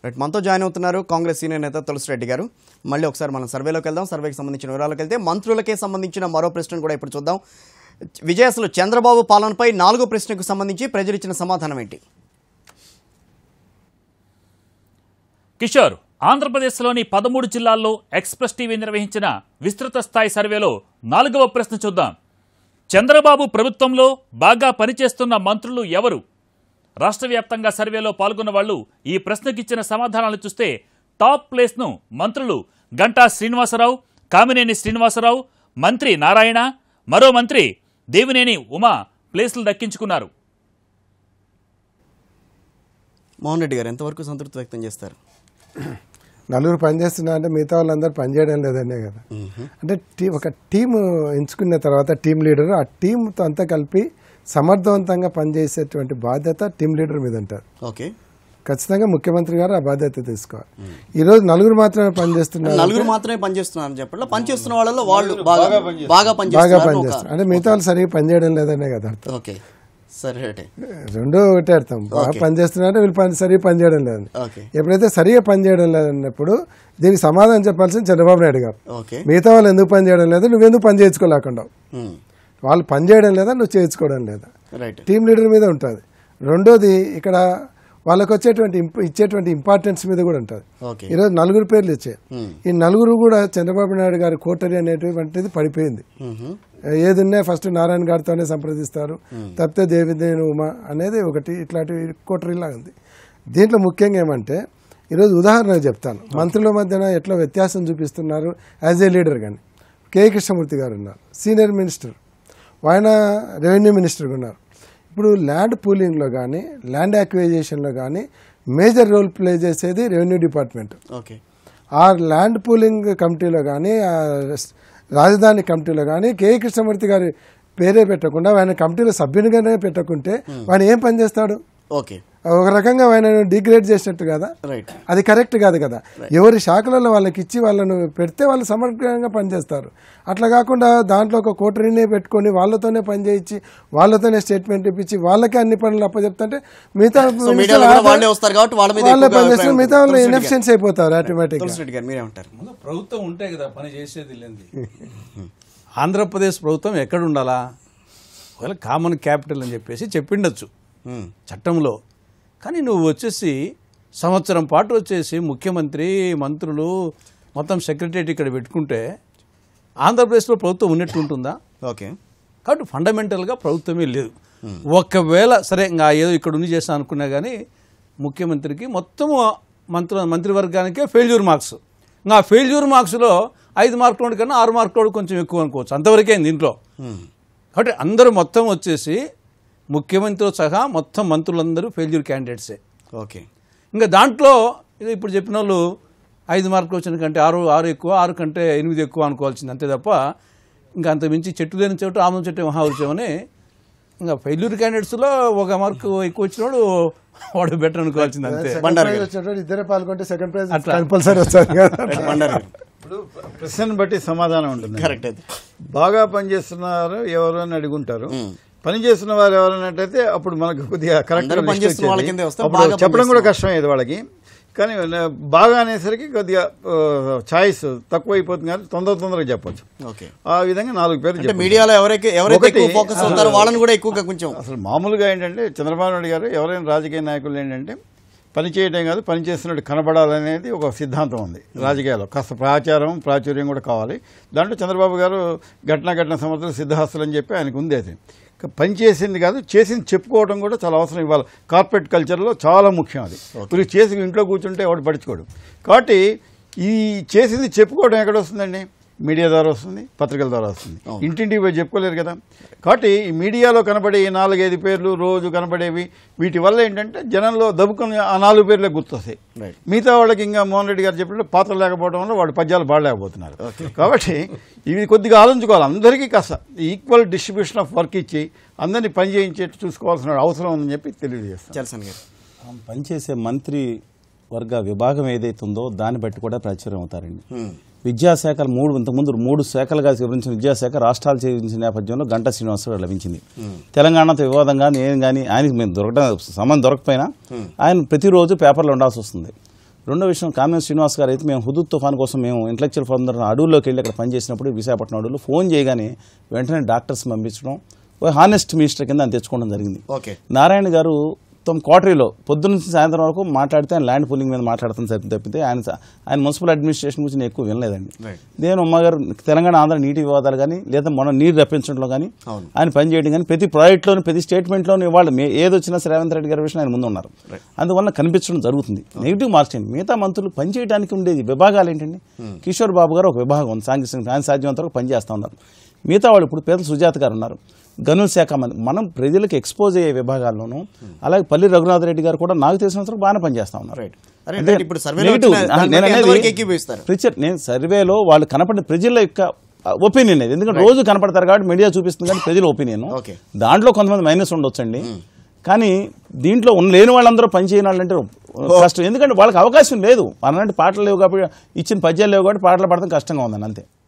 Right మనతో join అవుతున్నారు Congress senior నేత తులసిరెడ్డి గారు మళ్ళీ ఒకసారి మనం సర్వేలోకి వెళ్దాం సర్వేకి సంబంధించిన వివరాలకు వెళ్తే మంత్రులకే సంబంధించిన మరో ప్రశ్నను కూడా ఇప్పుడు చూద్దాం విజయ్ అసలు చంద్రబాబు పాలనపై నాలుగో ప్రశ్నకు సంబంధించి ప్రజలు ఇచ్చిన సమాధానం ఏంటి కిషోర్ ఆంధ్రప్రదేశ్లోని పదమూడు జిల్లాల్లో ఎక్స్ప్రెస్ టీవీ నిర్వహించిన విస్తృత స్థాయి సర్వేలో నాలుగవ ప్రశ్న చూద్దాం చంద్రబాబు ప్రభుత్వంలో బాగా పనిచేస్తున్న మంత్రులు ఎవరు రాష్ట్ర వ్యాప్తంగా సర్వేలో పాల్గొన్న వాళ్ళు ఈ ప్రశ్నకిచ్చిన సమాధానాలు చూస్తే టాప్ ప్లేస్ను మంత్రులు గంటా శ్రీనివాసరావు కామినేని శ్రీనివాసరావు మంత్రి నారాయణ మరో మంత్రి దేవినేని ఉమా ప్లేస్లు దక్కించుకున్నారు మోహన్ రెడ్డి గారు ఎంతవరకు సంతృప్తి వ్యక్తం చేస్తారు నలుగురు పనిచేస్తున్నా అంటే మిగతా వాళ్ళందరూ పనిచేయడం లేదనే కదా అంటే టీ ఒక టీం ఎంచుకున్న తర్వాత టీం లీడర్ ఆ టీంతో అంతా కలిపి సమర్థవంతంగా పనిచేసేటువంటి బాధ్యత టీం లీడర్ మీద ఉంటుంది ఓకే ఖచ్చితంగా ముఖ్యమంత్రి గారు ఆ బాధ్యత తీసుకోవాలి ఈ రోజు నలుగురు మాత్రమే పనిచేస్తున్నారు నలుగురు మాత్రమే పనిచేస్తున్నారని చెప్పట్లా పనిచేస్తున్న వాళ్ళలో వాళ్ళు బాగా బాగా బాగా పనిచేస్తున్నారు పనిచేస్తారు అంటే మిగతా వాళ్ళు సరిగ్గా పనిచేయడం లేదనే కదా అర్థం ఓకే సరే రైటే రెండో ఒకటే అర్థం బాగా Okay. పనిచేస్తున్నారంటే వీళ్ళు పని సరిగ్గా పనిచేయడం లేదని ఓకే ఎప్పుడైతే సరిగ్గా పనిచేయడం లేదన్నప్పుడు దీనికి సమాధానం చెప్పాల్సింది చంద్రబాబు నాయుడు గారు ఓకే మిగతా వాళ్ళు ఎందుకు పని చేయడం లేదు నువ్వెందుకు పని చేయించుకోలేకుండా ఉమ్. వాళ్ళు పని చేయడం లేదా నువ్వు చేయించుకోవడం లేదా రైట్ టీం లీడర్ మీద ఉంటుంది రెండోది ఇక్కడ వాళ్ళకి వచ్చేటువంటి ఇంప- ఇచ్చేటువంటి ఇంపార్టెన్స్ మీద కూడా ఉంటుంది ఓకే ఈరోజు నలుగురు పేర్లు ఇచ్చాయి ఉమ్. ఈ నలుగురు కూడా చంద్రబాబు నాయుడు గారి కోటరీ అనేటువంటిది పడిపోయింది మ్మ్. ఏది ఉన్నా ఫస్ట్ నారాయణ గారితోనే సంప్రదిస్తారు తప్పితే దేవిదేని ఉమా అనేది ఒకటి ఇట్లాంటి కోటరీలా ఉంది దీంట్లో ముఖ్యంగా ఏమంటే ఈరోజు ఉదాహరణకు చెప్తాను మంత్రుల మధ్యన ఎట్లా వ్యత్యాసం చూపిస్తున్నారు యాజ్ ఏ లీడర్ కానీ కే కృష్ణమూర్తి గారు ఉన్నారు సీనియర్ మినిస్టర్ ఆయన రెవెన్యూ మినిస్టర్గా ఉన్నారు ఇప్పుడు ల్యాండ్ పూలింగ్లో కానీ ల్యాండ్ యాక్విజేషన్లో కానీ మేజర్ రోల్ ప్లే చేసేది రెవెన్యూ డిపార్ట్మెంట్ ఓకే ఆ ల్యాండ్ పూలింగ్ కమిటీలో కానీ ఆ రాజధాని కమిటీలో కానీ కే కృష్ణమూర్తి గారి పేరే పెట్టకుండా ఆయన కమిటీలో సభ్యునిగానే పెట్టకుంటే ఆయన ఏం పని చేస్తాడు ఓకే ఒక రకంగా ఆయన డిగ్రేడ్ చేసినట్టు కదా రైట్ అది కరెక్ట్ కాదు కదా ఎవరి శాఖలలో వాళ్ళకి ఇచ్చి వాళ్ళను పెడితే వాళ్ళు సమగ్రంగా పనిచేస్తారు అట్లా కాకుండా దాంట్లో ఒక కోటరీనే పెట్టుకొని వాళ్ళతోనే పని చేయించి వాళ్ళతోనే స్టేట్మెంట్ ఇప్పించి వాళ్ళకే అన్ని పనులు అప్పచెప్తుంటే మిగతా సో మీడియాలో కూడా వాళ్ళే వస్తారు కాబట్టి వాళ్ళ మీద వాళ్ళే ఎక్కువగా పనిచేస్తారు అభిప్రాయం మిగతా వాళ్ళు ఉంటుంది. తులసిరెడ్డి ఇన్ఎఫిషియన్స్ అయిపోతారు ఆటోమేటిక్ గారు. తులసిరెడ్డి గారు మీరేమంటారు ముందు ప్రభుత్వం ఉంటే కదా పని చేసేది లేనిది ఆంధ్రప్రదేశ్ ప్రభుత్వం ఎక్కడ ఉండాలా ఒకవేళ కామన్ క్యాపిటల్ అని చెప్పేసి చెప్పిండొచ్చు మ్మ్. చట్టంలో కానీ నువ్వు వచ్చేసి సంవత్సరం పాటు వచ్చేసి ముఖ్యమంత్రి మంత్రులు మొత్తం సెక్రటరియట్ ఇక్కడ పెట్టుకుంటే ఆంధ్రప్రదేశ్లో ప్రభుత్వం ఉన్నట్టు ఉంటుందా ఓకే కాబట్టి ఫండమెంటల్గా ప్రభుత్వమే లేదు ఒకవేళ సరే ఇంకా ఏదో ఇక్కడ ఉండి చేస్తా అనుకున్నా కానీ ముఖ్యమంత్రికి మొత్తము మంత్రి మంత్రివర్గానికే ఫెయిల్యూర్ మార్క్స్ ఇంకా ఆ ఫెయిల్యూర్ మార్క్స్లో ఐదు మార్కుల కన్నా ఆరు మార్కుల కొంచెం ఎక్కువ అనుకోవచ్చు అంతవరకే దీంట్లో మ్మ్. కాబట్టి అందరూ మొత్తం వచ్చేసి ముఖ్యమంత్రితో సహా మొత్తం మంత్రులందరూ ఫెయిల్యూర్ క్యాండిడేట్సే ఓకే ఇంకా దాంట్లో ఇది ఇప్పుడు చెప్పిన వాళ్ళు ఐదు మార్కులు వచ్చిన కంటే ఆరు ఆరు ఎక్కువ ఆరు కంటే ఎనిమిది ఎక్కువ అనుకోవాల్సింది అంతే తప్ప ఇంకా అంత మించి చెట్టు లేని చోటు ఆమె చెట్టు మహావృక్షమని ఇంకా ఫెయిల్యూర్ క్యాండిడేట్స్లో ఒక మార్కు ఎక్కువ వచ్చినోడు వాడు బెటర్ అనుకోవాల్సింది అంతే సెకండ్ ప్రైజ్ వచ్చేటప్పుడు ఇద్దరే పాల్గొంటే సెకండ్ ప్రైజ్ అట్లా. కంపల్సరీ వస్తుంది కదా బండారు గారు ఇప్పుడు ప్రశ్నను బట్టి సమాధానం ఉంటుంది కరెక్ట్ అది బాగా పనిచేస్తున్నారు ఎవరు అని అడుగుంటారు పని చేస్తున్న వారు ఎవరన్నట్టయితే అప్పుడు మనకు కొద్దిగా కరెక్ట్ అందరూ పనిచేస్తున్న వాళ్ళ కిందే వస్తే అప్పుడు బాగా చెప్పడం కూడా కష్టమయ్యేది వాళ్ళకి కానీ న- బాగా అనేసరికి కొద్దిగా ఛాయిస్ తక్కువ అయిపోతుంది కానీ తొందర తొందరగా చెప్పొచ్చు ఓకే ఆ విధంగా నాలుగు పేర్లు అంటే చెప్పొచ్చు. మీడియాలో ఎవరైతే ఎవరైతే ఒకటి, ఎక్కువ ఫోకస్ అవుతారో వాళ్ళని కూడా ఎక్కువగా కొంచెం అసలు మామూలుగా ఏంటంటే చంద్రబాబు నాయుడు గారు ఎవరైనా రాజకీయ నాయకులు ఏంటంటే పని చేయడం కాదు పని చేస్తున్నట్టు కనబడాలనేది ఒక సిద్ధాంతం ఉంది రాజకీయాల్లో కాస్త ప్రాచారం ప్రాచుర్యం కూడా కావాలి దాంట్లో చంద్రబాబు గారు ఘటన ఘటన సమర్థులు సిద్ధహస్తులు అని చెప్పి ఆయనకు ఉంది అది క- పని చేసింది కాదు చేసింది చెప్పుకోవడం కూడా చాలా అవసరం ఇవాళ కార్పొరేట్ కల్చర్లో చాలా ముఖ్యం అది ఇప్పుడు చేసి ఇంట్లో కూర్చుంటే ఎవడు పడుచుకోడు కాబట్టి ఈ చేసింది చెప్పుకోవడం ఎక్కడ వస్తుందండి మీడియా ద్వారా వస్తుంది పత్రికల ద్వారా వస్తుంది ఇంటింటికి పోయి చెప్పుకోలేరు కదా కాబట్టి ఈ మీడియాలో కనబడే ఈ నాలుగైదు పేర్లు రోజు కనబడేవి వీటి వల్ల ఏంటంటే జనంలో దబ్బుకొని ఆ నాలుగు పేర్లే గుర్తొస్తాయి Right. మిగతా వాళ్ళకి ఇంకా మోహన్ రెడ్డి గారు చెప్పినట్టు పాత్ర లేకపోవడం వల్ల వాడు పద్యాలు పాడలేకపోతున్నారు కాబట్టి ఇవి కొద్దిగా ఆలోచించుకోవాలి అందరికీ కాస్త ఈక్వల్ డిస్ట్రిబ్యూషన్ ఆఫ్ వర్క్ ఇచ్చి అందరినీ పని చేయించేట్టు చూసుకోవాల్సిన అవసరం ఉందని చెప్పి తెలియజేస్తాను చల్సన్ గారు పనిచేసే మంత్రి వర్గ విభాగం ఏదైతే ఉందో దాన్ని బట్టి కూడా ప్రాచుర్యం అవుతారండి విద్యాశాఖ మూడు ఇంతకుముందు మూడు శాఖలుగా వివరించిన విద్యాశాఖ రాష్ట్రాలు చేయించిన నేపథ్యంలో గంటా శ్రీనివాసరావు లభించింది తెలంగాణతో వివాదంగా నేను కానీ ఆయనకి మేము దొరకడం సంబంధం దొరకపోయినా ఆయన ప్రతిరోజు పేపర్లో ఉండాల్సి వస్తుంది రెండో విషయం కామినేని శ్రీనివాస్ గారు అయితే మేము హుదూద్ తుఫాన్ కోసం మేము ఇంటలెక్చువల్ ఫందర్ అడవుల్లోకి వెళ్ళి అక్కడ పనిచేసినప్పుడు విశాఖపట్నం అడవుల్లో ఫోన్ చేయగానే వెంటనే డాక్టర్స్ పంపించడం ఓ హానెస్ట్ మినిస్టర్ కింద ఆయన తెచ్చుకోవడం జరిగింది ఓకే నారాయణ గారు తమ క్వార్టరీలో పొద్దున్న నుంచి సాయంత్రం వరకు మాట్లాడితే ఆయన ల్యాండ్ పూలింగ్ మీద మాట్లాడుతాను సరి తప్పితే ఆయన ఆయన మున్సిపల్ అడ్మినిస్ట్రేషన్ గురించి నేను ఎక్కువ వినలేదండి Right. నేను అమ్మగారు తెలంగాణ ఆంధ్ర నీటి వివాదాలు కానీ లేదా మన నీరు రప్పించడంలో కానీ అవును. ఆయన పనిచేయడం కానీ ప్రతి ప్రాజెక్ట్లోని ప్రతి స్టేట్మెంట్లోని వాళ్ళు మే- ఏది వచ్చినా సరే రేవంత్ రెడ్డి గారి విషయం ఆయన ముందు ఉన్నారు అందువల్ల కనిపించడం జరుగుతుంది నెగిటివ్ మార్చండి మిగతా మంత్రులు పనిచేయడానికి ఉండేది విభాగాలు ఏంటండి కిషోర్ బాబు గారు ఒక విభాగం ఉంది సాంకేతిక ఆయన సాధ్యమంత వరకు పనిచేస్తూ ఉన్నారు మిగతా వాళ్ళు ఇప్పుడు పేదల సుజాత గారు ఉన్నారు గనుల శాఖ మంత్రి మనం ప్రజలకు ఎక్స్పోజ్ అయ్యే విభాగాల్లోనూ అలాగే పల్లి రఘునాథ్ రెడ్డి గారు కూడా నాకు తెలిసినంత వరకు బాగానే పనిచేస్తా ఉన్నారు రైట్ అరే అంటే ఇప్పుడు సర్వేలో negative. వచ్చిన ఆ, దాన్ని నేను బట్టి అనేది ఎంతవరకు ఏకీభవిస్తారు? ప్రిచర్ నేను సర్వేలో వాళ్ళు కనపడిన ప్రజల యొక్క ఒపీనియన్ ఇది ఎందుకంటే రోజు కనపడతారు కాబట్టి మీడియా చూపిస్తుంది కానీ ప్రజల ఒపీనియన్ Okay. దాంట్లో కొంతమంది మైనస్ ఉండొచ్చండి కానీ దీంట్లో ఉన్న లేని వాళ్ళందరూ పని చేయని వాళ్ళంటే కష్టం ఎందుకంటే వాళ్ళకి అవకాశం లేదు అలాంటి పాటలు లేవు కాబట్టి ఇచ్చిన పద్యాలు లేవు కాబట్టి పాటలు పడడం కష్టంగా ఉందని అంతే